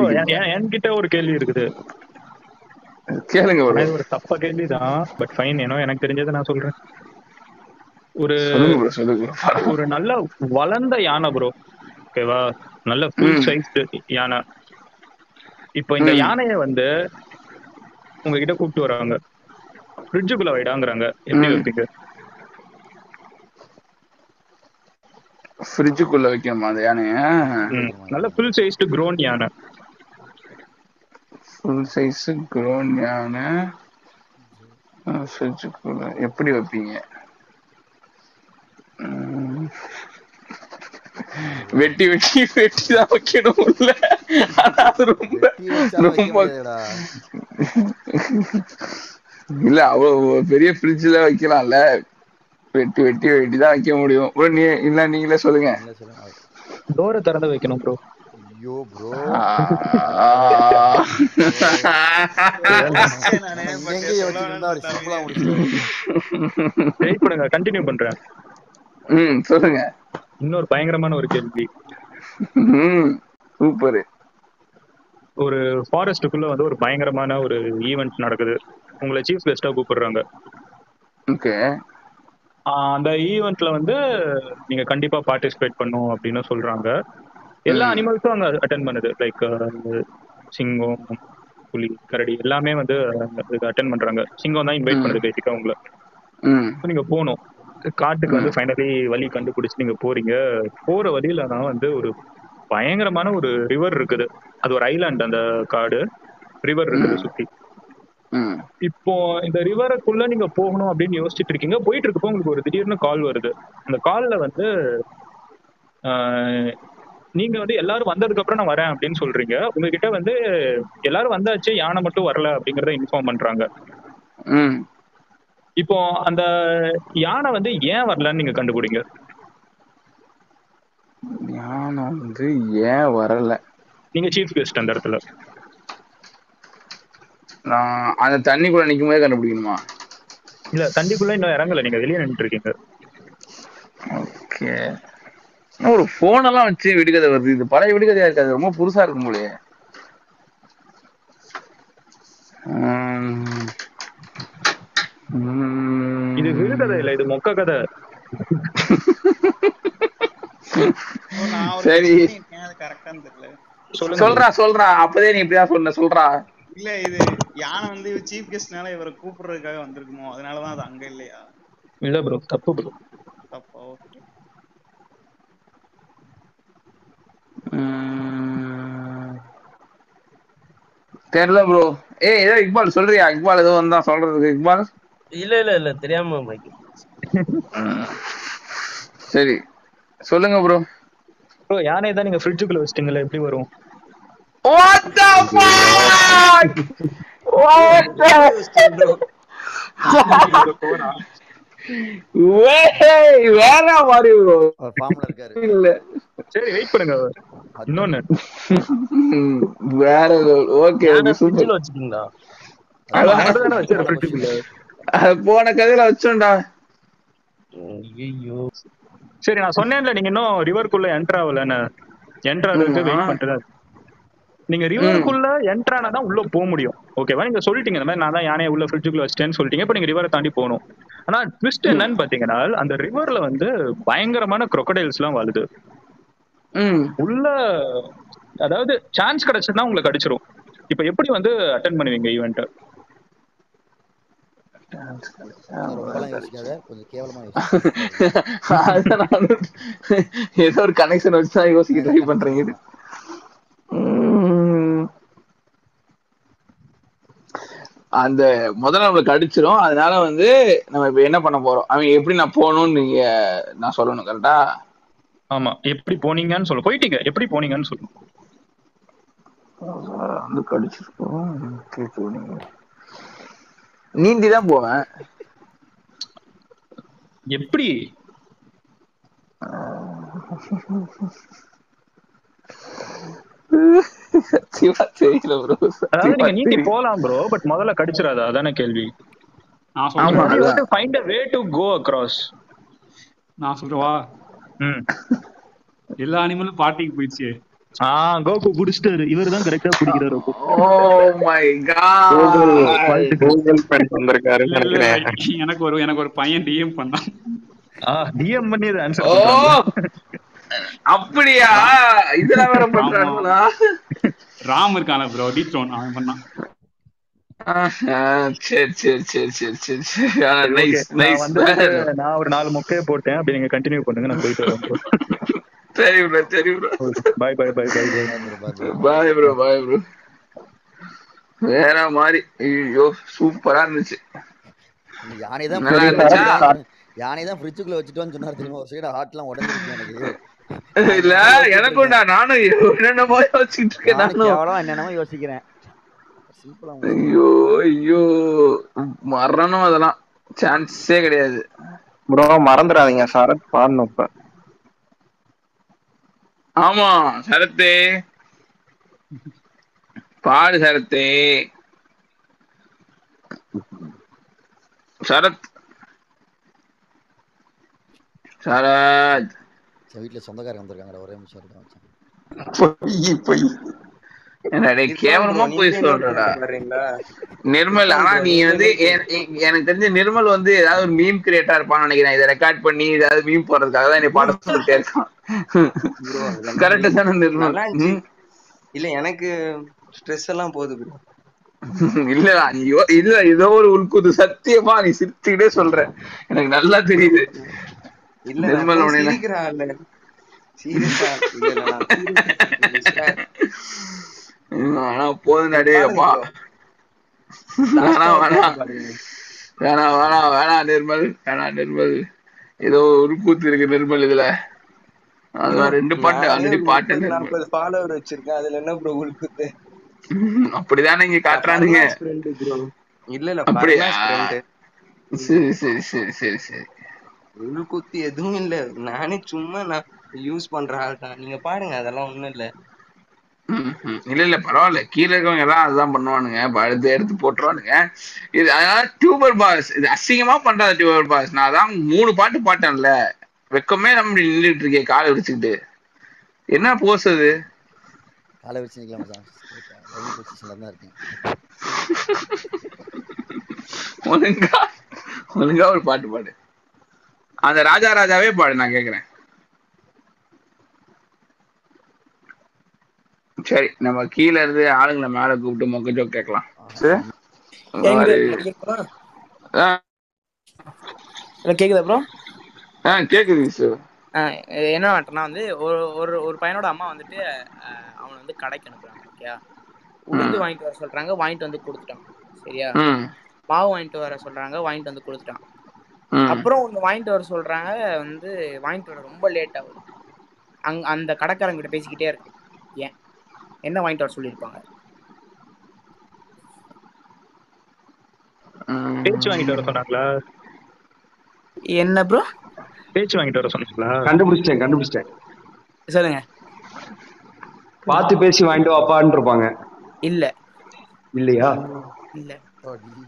கண்டுபிடிங்க என்கிட்ட ஒரு கேள்வி இருக்குது கேளுங்க ஆனா ப்ரோ இது ஒரு தப்ப கேள்விதான் பட் ஃபைன் ஏனோ எனக்கு தெரிஞ்சதை நான் சொல்றேன் ஒரு சொல்லுங்க ப்ரோ சொல்லுங்க ப்ரோ ஒரு நல்ல வளர்ந்த யானை ப்ரோ ஓகேவா நல்ல ஃபுல் ம். சைஸ் யானை இப்போ இந்த ம். யானைய வந்து உங்ககிட்ட கூப்பிட்டு வராங்க ஃப்ரிட்ஜுக்குள்ள வைடாங்கிறாங்க எப்படி ம். வைப்பீங்க ஃப்ரிட்ஜுக்குள்ள வைக்கணுமா அந்த யானைய ம். நல்ல ஃபுல் சைஸ்டு க்ரோன் யானை ஃபுல் சைஸ் க்ரோன் யானை ஃப்ரிட்ஜுக்குள்ள எப்படி வைப்பீங்க ம். வெட்டி வெட்டி வெட்டி தான் வைக்கணும் உள்ள ஆனா அது ரொம்ப வெட்டி வச்சாலும் வைக்க ரொம்ப முடியாதுடா இல்ல அவ்வளவு பெரிய ஃப்ரிட்ஜ்ல வைக்கலாம்ல வெட்டி வெட்டி வெட்டி தான் வைக்க முடியும் ப்ரோ நீ இல்ல நீங்களே சொல்லுங்க நீங்களே சொல்லுங்க டோரை திறந்து வைக்கணும் ப்ரோ ஐயோ ப்ரோ ஆ. எங்கேயே வச்சிருந்தா அப்படி சிம்பிளா முடிச்சிருவாரு வெயிட் பண்ணுங்க கண்டினியூ பண்றேன் ம் சொல்லுங்க இன்னொரு பயங்கரமான ஒரு கேள்வி ம் சூப்பர் ஒரு ஃபாரஸ்ட்டுக்குள்ள வந்து ஒரு பயங்கரமான ஒரு ஈவெண்ட் நடக்குது உங்களை சீஃப் கெஸ்டா கூப்பிடுறாங்க ஓகே ஆஹ் அந்த ஈவெண்ட்ல வந்து நீங்க கண்டிப்பா பார்ட்டிசிபேட் பண்ணும் அப்படின்னு சொல்றாங்க எல்லா ம். அனிமல்ஸும் அங்க அட்டன் பண்ணுது லைக் சிங்கம் புலி கரடி எல்லாமே வந்து அட்டன் பண்றாங்க சிங்கம் தான் இன்வைட் ம். பண்ணுது பேசிக்கா உங்களை ம் So நீங்க போகணும் காட்டுக்கு வந்து ஃபைனலி வழி கண்டுபிடிச்சு நீங்க போறீங்க போற வழியில தான் வந்து ஒரு பயங்கரமான ஒரு ரிவர் இருக்குது அது ஒரு ஐலாண்ட் அந்த காடு ரிவர் இருக்குது ம். சுத்தி ம் இப்போ இந்த ரிவருக்குள்ள நீங்க போகணும் அப்படின்னு யோசிச்சுட்டு இருக்கீங்க போயிட்டு இருக்கப்போ உங்களுக்கு ஒரு திடீர்னு கால் வருது அந்த கால்ல வந்து ஆஹ், நீங்க வந்து எல்லாரும் வந்ததுக்கு அப்புறம் நான் வரேன் அப்படின்னு சொல்றீங்க உங்ககிட்ட வந்து எல்லாரும் வந்தாச்சு யானை மட்டும் வரல அப்படிங்கறத இன்ஃபார்ம் பண்றாங்க ம் இப்போ அந்த யானை வந்து ஏன் வரலன்னு நீங்க கண்டுபிடிங்க யானை வந்து ஏன் வரல நீங்க சீஃப் கெஸ்ட் அந்த இடத்துல நான் அந்த தண்ணிக்குள்ள நிக்கும் போதே கண்டுபிடிக்கணுமா இல்ல தண்ணிக்குள்ள இன்னும் இறங்கல நீங்க வெளியே நின்றுட்டு இருக்கீங்க ஓகே ஒரு போன் எல்லாம் வச்சு விடுகதை வருது இது பழைய விடுகதையா இருக்காது ரொம்ப புதுசா இருக்கும் போலயே உம். உம். இது விடுகதை இல்ல இது மொக்க கதை நான் ஒரு சரி. guess பண்ணியிருக்கேன், அது கரெக்டான்னு தெரியல சொல்லுங்க சொல்றா சொல்றா அப்பதே நீ இப்படிதான் சொன்ன சொல்றா இல்ல இது யானை வந்து சீஃப் கெஸ்ட்னால இவரை கூப்பிடுறதுக்காக வந்திருக்குமோ அதனாலதான் அது அங்க இல்லையா இல்ல ப்ரோ தப்பு ப்ரோ தப்பா ஓகே உம். தெரியல ப்ரோ ஏய் ஏதோ இக்பால் சொல்றியா இக்பால் ஏதோ வந்தா சொல்றதுக்கு இக்பால் இல்ல இல்ல இல்ல தெரியாம மைக் சரி சொல்லுங்க ப்ரோ ப்ரோ யானை தான் நீங்க ஃப்ரிட்ஜுக்குள்ள வச்சிட்டீங்கல்ல எப்படி வரும் What the fuck? What the? Wey, வேற மாதிரி bro. அவர் ஃபார்ம்ல இருக்காரு இல்ல சரி வெயிட் பண்ணுங்க இன்னொன்னு ம், வேற ஓகே யானை சூப்பர் ஃப்ரிட்ஜ்ல வச்சுட்டீங்களா அதான். அதுதானே வச்சிரு ஃப்ரிட்ஜுக்குள்ள போன கதையில வச்சோம்டா ஐயோ சரி நான் சொன்னேன்ல நீங்க இன்னும் ரிவர்க்குள்ள என்டர் ஆகலன்னு என்டர் ஆகிறதுக்கு ம், வெயிட் ஆ. பண்ணிட்டு தான் இருக்கு. நீங்க ரிவருக்குள்ள என்டர் ஆனா தான் உள்ள போக முடியும் ஓகேவா நீங்க சொல்லிட்டீங்க இந்த மாதிரி நான் தான் யானையை உள்ள ஃப்ரிட்ஜுக்குள்ள வச்சிட்டேன்னு சொல்லிட்டீங்க இப்போ நீங்க ரிவரை தாண்டி போகணும் ஆனா ட்விஸ்ட் என்னன்னு பாத்தீங்கன்னா அந்த ரிவர்ல வந்து பயங்கரமான crocodiles எல்லாம் வாழுது ம் உள்ள அதாவது சான்ஸ் கிடைச்சதுன்னா உங்களுக்கு அடிச்சிரும் இப்போ எப்படி வந்து அட்டன் பண்ணுவீங்க ஈவெண்ட் ரொம்பலாம் யோசிக்காத கொஞ்சம் கேவலமா யோசிக்காத அதான் நான் வந்து ஏதோ ஒரு கனெக்ஷன் வச்சு தான் யோசிக்க ட்ரை பண்றீங்க உம். அந்த முதல்ல நம்மளுக்கு அடிச்சிரும் அதனால வந்து நம்ம இப்ப என்ன பண்ண போறோம் அவன் எப்படி நான் போகணும்னு நீங்க நான் சொல்லணும் கரெக்டா ஆமா எப்படி போனீங்கன்னு சொல்ல போயிட்டீங்க எப்படி போனீங்கன்னு சொல்லுங்க வந்து கடிச்சிருக்கோம் நீந்தி தான் போவேன் எப்படி சத்தியமா தெரியல ப்ரோ அதாவது நீங்க நீந்தி போலாம் ப்ரோ பட் முதல்ல கடிச்சிடாதா அதானே கேள்வி நான் ஆமா. சொல்றேன் அதான். Find a way to go across நான் சொல்றவா ம் எல்லா அனிமலும் பாட்டிக்கு போயிடுச்சு ஆஹ் கோகு குடிச்சிட்டாரு இவர் தான் கரெக்டா குடிக்கிறாரு அப்போ. Oh my god Google friend வந்திருக்காருன்னு இல்ல, இல்ல, நினைக்கிறேன் எனக்கு ஒரு எனக்கு ஒரு பையன் டிஎம் பண்ணான் ஆஹ் டிஎம் பண்ணி ஓ ஆன்சர் அப்படியா இதெல்லாம் வேற பண்றாங்களா ராம் இருக்கான ப்ரோ டி த்ரோன் அவன் பண்ணான் ஆஹா, சரி சரி சரி சரி சரி சரி Okay, நைஸ் நான் நைஸ் வந்து நான் ஒரு நாலு மொக்கையை போட்டேன் அப்படி நீங்க கண்டினியூ பண்ணுங்க நான் போயிட்டு வரேன் சரி ப்ரோ சரி bro bye bye bye bye bye bye bro bye bro வேற மாதிரி ஐயோ சூப்பரா இருந்துச்சு யானை தான் நல்லா fridge குள்ள இருந்துச்சா? வச்சுட்டு- யானை தான் ஃப்ரிட்ஜுக்குள்ள வச்சுட்டோன்னு சொன்னார் தெரியுமா ஒரு சைடு ஹார்ட்லாம் உடஞ்சிருச்சு எனக்கு இல்ல எனக்கும்டா நானும் என்னென்னமோ யோசிச்சுட்டு இருக்கேன் நானும் நானும் கேவலம் என்னென்னமோ யோசிக்கிறேன் சிம்பிளா ஐயோ ஐயோ மரணம் அதெல்லாம் சான்ஸே கிடையாது ப்ரோ மறந்துடாதீங்க சரத் பாடணும் இப்ப ஆமா சரத்தே பாடு சரத்தே சரத் சரத் வீட்டுல சொந்தக்காரங்க வந்திருக்காங்கடா ஒரே நிமிஷம் இருக்கா மச்சான். பொய் பொய் என்னடா கேவலமா போய் சொல்றடா நிர்மல் ஆனா நீ வந்து எ- எ- எனக்கு தெரிஞ்ச நிர்மல் வந்து ஏதாவது ஒரு மீம் கிரியேட்டா இருப்பான்னு நினைக்கிறேன் இதை ரெக்கார்ட் பண்ணி ஏதாவது மீம் போடுறதுக்காக தான் என்னை பாட சொல்லிட்டே இருக்கான் கரெக்ட் தானே நிர்மல் நல்லா இருந்துச்சு. ம். இல்ல எனக்கு ஸ்ட்ரெஸ் எல்லாம் போகுது ப்ரோ இல்லடா நீ யோ- இல்ல ஏதோ ஒரு உள்குது சத்தியமா நீ சிரிச்சுக்கிட்டே சொல்ற எனக்கு நல்லா தெரியுது இல்ல நிர்மல் நான் உன்னை- சிரிக்கிறா இல்ல சீரியஸா இல்ல இல்ல நான் serious ம், ஆனா போதும் அடேப்பா வேணாம் வேணாம் வேணாம் வேணாம் வேணாம் நிர்மல் வேணாம் நிர்மல் ஏதோ ஒரு கூத்து இருக்கு நிர்மல் இதுல அது ரெண்டு பாட்டு ஆல்ரெடி பாட்டு நிர்மல். நாற்பது ஃபாலோவர் வச்சிருக்கேன் அதுல என்ன ப்ரோ உள்குத்து ம், அப்படிதானே இங்க காட்டுறானுங்க இல்ல இல்ல அப்படியா? ஃப்ரெண்டு சரி சரி சரி சரி சரி உள்குத்து எதுவும் இல்ல நானே சும்மா நான் யூஸ் பண்ற ஆள் தான் நீங்க பாருங்க அதெல்லாம் ஒண்ணும் இல்ல ம், ம். இல்ல இல்ல பரவாயில்ல கீழே இருக்கவங்க எல்லாம் அதுதான் பண்ணுவானுங்க இப்ப அடுத்து எடுத்து போட்டுருவானுங்க இது அதனால டியூபர் பாஸ் இது அசிங்கமா பண்றாத டியூபர் பாஸ் நான் அதான் மூணு பாட்டு பாட்டேன்ல வெக்கமே நம்ம இப்படி நின்றுட்டு இருக்கேன் காலை விரிச்சுக்கிட்டு என்ன போஸ் அது காலை வச்சு நிக்கலாம் மச்சான் லைவ் பொசிஷன்ல தான் இருக்கேன் ஒழுங்கா ஒழுங்கா ஒரு பாட்டு பாடு அந்த ராஜா ராஜாவே பாடு நான் கேக்குறேன் சரி நம்ம கீழ இருந்து ஆளுங்களை மேல கூப்பிட்டு மொக்க ஜோக் கேட்கலாம் எங்க அது- கேக்குதா ஆ, இல்ல, கேக்குதா ப்ரோ ஆ கேக்குது சார் என்ன மேட்டர்னா வந்து ஒரு ஒரு ஒரு பையனோட அம்மா வந்துட்டு அஹ், அவனை வந்து கடைக்கு அனுப்புறாங்க ஓகே உளுந்து வாங்கிட்டு வர சொல்றாங்க வாங்கிட்டு வந்து கொடுத்துட்டான் சரியா ம் மாவு வாங்கிட்டு வர சொல்றாங்க வாங்கிட்டு வந்து கொடுத்துட்டான் ம் அப்புறம் ஒன்று வாங்கிட்டு வர சொல்றாங்க வந்து வாங்கிட்டு வர ரொம்ப லேட் ஆகுது அங்க அந்த கடைக்காரங்க கிட்ட பேசிக்கிட்டே இருக்கு ஏன் என்ன வாங்கிட்டு வர சொல்லியிருப்பாங்க ம். பேச்சு வாங்கிட்டு வர சொன்னாங்களா என்ன ப்ரோ பேச்சு வாங்கிட்டு வர சொன்னாங்களா கண்டுபிடிச்சிட்டேன் கண்டுபிடிச்சிட்டேன் சொல்லுங்க பார்த்து பேசி வாங்கிட்டு வாப்பான்னு இருப்பாங்க இல்ல இல்லையா இல்ல அடி.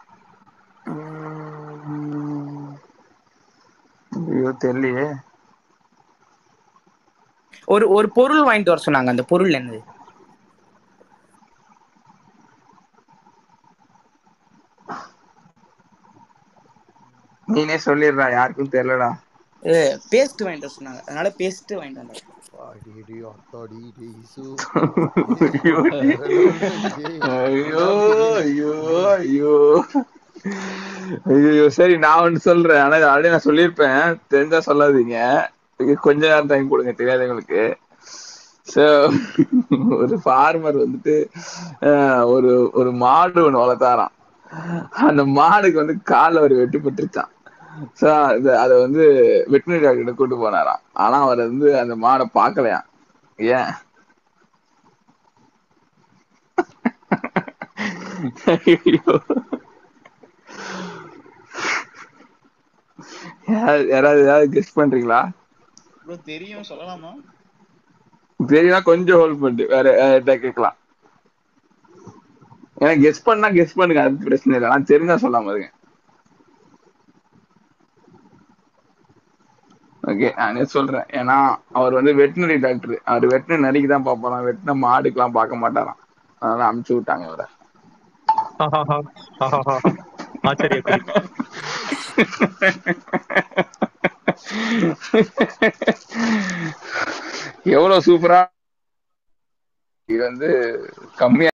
ஐயோ தெரியலையே ஒரு ஒரு பொருள் வாங்கிட்டு வர சொன்னாங்க அந்த பொருள் என்னது நீனே சொல்லிடுறா யாருக்கும் தெரியலடா பேஸ்ட் வாங்கிட்டு வர சொன்னாங்க அதனால பேஸ்ட் வாங்கிட்டு வந்தாங்க அடி, அத்தாடி, டேய், சு. ஐயோ ஐயோ ஐயோ ஐயோ ஐயோ சரி நான் ஒன்று சொல்றேன் ஆனா இது ஆல்ரெடி நான் சொல்லியிருப்பேன் தெரிஞ்சா சொல்லாதீங்க இது கொஞ்ச நேரம் டைம் கொடுங்க தெரியாதவங்களுக்கு ஸோ ஒரு ஃபார்மர் வந்துட்டு அஹ், ஒரு ஒரு மாடு ஒன்று வளர்த்தாராம் அந்த மாடுக்கு வந்து காலில் ஒரு வெட்டுப்பட்டுருச்சான் ஸோ அது அதை வந்து வெட்டினரி டாக்டர் கூட்டு போனாராம் ஆனா அவர் வந்து அந்த மாடை பார்க்கலையாம் ஏன் ஐயோ. யாராவது யாராவது ஏதாவது கெஸ்ட் பண்றீங்களா ப்ரோ தெரியும் சொல்லலாமா தெரியுமா கொஞ்சம் ஹோல்ட் பண்ணிட்டு வேற யார்கிட்ட கேட்கலாம் ஏன்னா கெஸ் பண்ணா கெஸ் பண்ணுங்க அது பிரச்சனை இல்லை நான் தெரிஞ்சா சொல்லாம இருங்க ஓகே நானே சொல்றேன் ஏன்னா அவர் வந்து வெட்டினரி டாக்டர் அவர் வெட்டின நரிக்கு தான் பார்ப்பாராம் வெட்டின மாடுக்கெல்லாம் பார்க்க மாட்டாராம் அதனால அமுச்சு விட்டாங்க அவரை ஆஹாஹா, ஆஹாஹா. ஆச்சரிய குறிப்பு எவ்வளவு சூப்பரா இது வந்து கம்மியா